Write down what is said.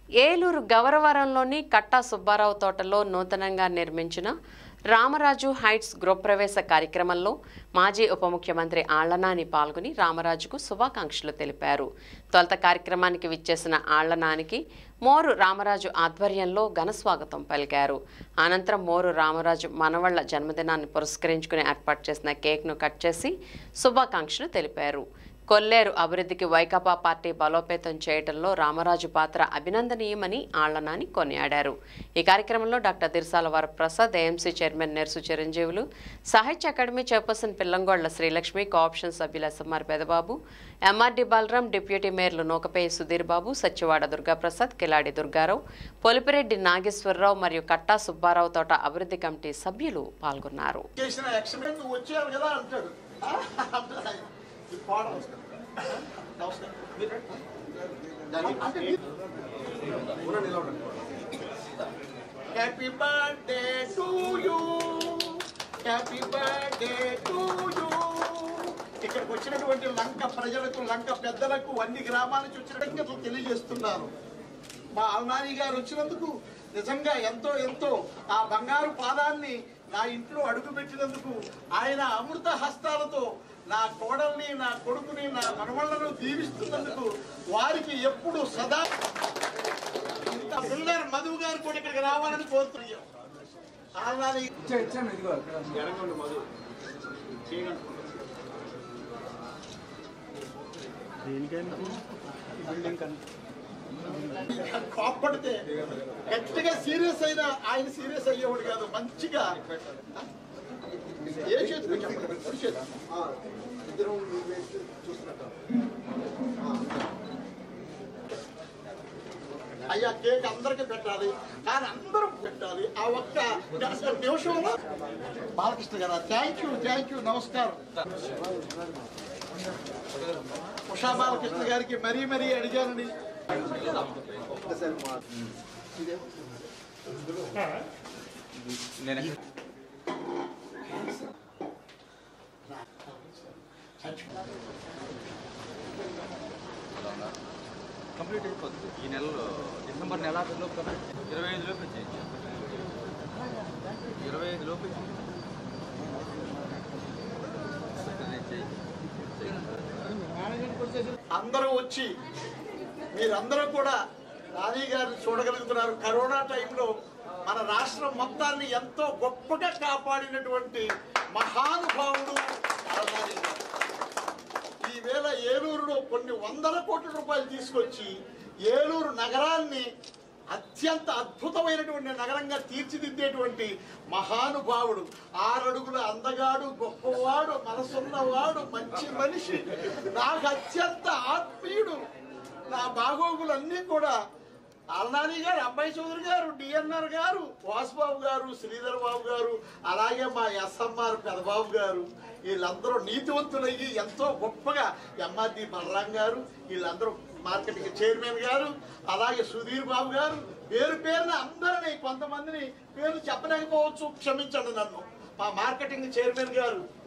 ఏలూరు గవరవరంలోని కట్టా సుబ్బారావు తోటలో నూతనంగా నిర్మించిన రామరాజు హైట్స్ గృహప్రవేశ కార్యక్రమంలో మాజీ ఉప ముఖ్యమంత్రి ఆళ్లనాని పాల్గొని రామరాజుకు శుభాకాంక్షలు తెలిపారు తొలుత కార్యక్రమానికి విచ్చేసిన ఆళ్లనానికి మోరు రామరాజు ఆధ్వర్యంలో ఘనస్వాగతం పలికారు అనంతరం మోరు రామరాజు మనవళ్ల జన్మదినాన్ని పురస్కరించుకుని ఏర్పాటు చేసిన కేక్ను కట్ చేసి శుభాకాంక్షలు తెలిపారు కొల్లేరు అభివృద్ధికి వైకాపా పార్టీ బలోపేతం చేయడంలో రామరాజు పాత్ర అభినందనీయమని ఆళ్లనాని కొనియాడారు ఈ కార్యక్రమంలో doctor Dirsala Varaprasad AMC chairman Nersu Chiranjeevulu Sahitya Akademi chairperson Pillangolla Srilakshmi cooption సభ్యుల SMR Pedababu MRD Balaram deputy మేయర్లు నూకపేయి సుధీర్ బాబు సత్యవాడ దుర్గాప్రసాద్ కిలాడి దుర్గారావు పొలిపిరెడ్డి నాగేశ్వరరావు మరియు కట్టా సుబ్బారావు తోట అభివృద్ధి కమిటీ సభ్యులు పాల్గొన్నారు చేసిన ఎక్స్పెరిమెంట్ నువ్వు వచ్చావు కదా అంటాడు ఈ పాడ నమస్కారం నమస్కారం మీరు- అంటే మీరు- ఉన్న నిలబడండి. Happy birthday to you happy birthday to you ఇక్కడికి వచ్చినటువంటి లంక ప్రజలకు లంక పెద్దలకు అన్ని గ్రామాల నుంచి వచ్చినట్టు తెలియజేస్తున్నాను మా అల్నాని గారు వచ్చినందుకు నిజంగా ఎంతో ఎంతో ఆ బంగారు పాదాన్ని నా ఇంట్లో అడుగు పెట్టినందుకు ఆయన అమృత హస్తాలతో నా కోడల్ని నా కొడుకుని నా మనవళ్లను దీవిస్తున్నందుకు వారికి ఎప్పుడు సదా ఇంత బిల్డర్ మధు గారు కూడా ఇక్కడికి రావాలని కోరుతున్నాం ఆల్నాని ఎడగొండు మధు చేయగలను కోప్పడితే గట్టిగా సీరియస్ అయినా ఆయన సీరియస్ అయ్యేవాడు కాదు మంచిగా ఏ చేతిలో చెప్పండి కుడి చేతి. ఇద్దరం మీ వైపు చూస్తున్నట్టు. అయ్యా కేక్ అందరికి పెట్టాలి కానీ అందరూ పెట్టాలి ఆ ఒక్క అసలు నిమిషంలో బాలకృష్ణ గారు థ్యాంక్ యూ థ్యాంక్ యూ నమస్కారం ఉషా బాలకృష్ణ గారికి మరీ మరీ అడిగానని కంప్లీట్ అయిపోతుంది ఈ నెలలో డిసెంబర్ నెల లోపు కంప్లీట్ ఇరవై ఐదు లోపు వచ్చేయండి ఇరవై ఐదు లోపు అందరూ వచ్చి మీరందరూ కూడా నాని గారిని చూడగలుగుతున్నారు కరోనా టైంలో మన రాష్ట్రం మొత్తాన్ని ఎంతో గొప్పగా కాపాడినటువంటి మహానుభావుడు నాని గారు. ఈవేళ ఏలూరులో కొన్ని వందల కోట్ల రూపాయలు తీసుకొచ్చి ఏలూరు నగరాన్ని అత్యంత అద్భుతమైనటువంటి నగరంగా తీర్చిదిద్దేటువంటి మహానుభావుడు ఆరడుగుల అందగాడు గొప్పవాడు మనసున్నవాడు మంచి మనిషి నాకు అత్యంత ఆత్మీయుడు నా బాగోగులన్నీ కూడా అల్నాని గారు అబ్బాయి చౌదరి గారు డిఎన్ఆర్ గారు వాసుబాబు గారు శ్రీధర్ బాబు గారు అలాగే మా ఎస్ఎంఆర్ పెదబాబు గారు వీళ్ళందరూ నీతివంతులయ్యి ఎంతో గొప్పగా ఎంఆర్డి బలరాం గారు వీళ్ళందరూ మార్కెటింగ్ చైర్మన్ గారు అలాగే సుధీర్ బాబు గారు పేరు పేరున అందరినీ కొంతమందిని పేరు చెప్పలేకపోవచ్చు క్షమించండి నన్ను మా మార్కెటింగ్ చైర్మన్ గారు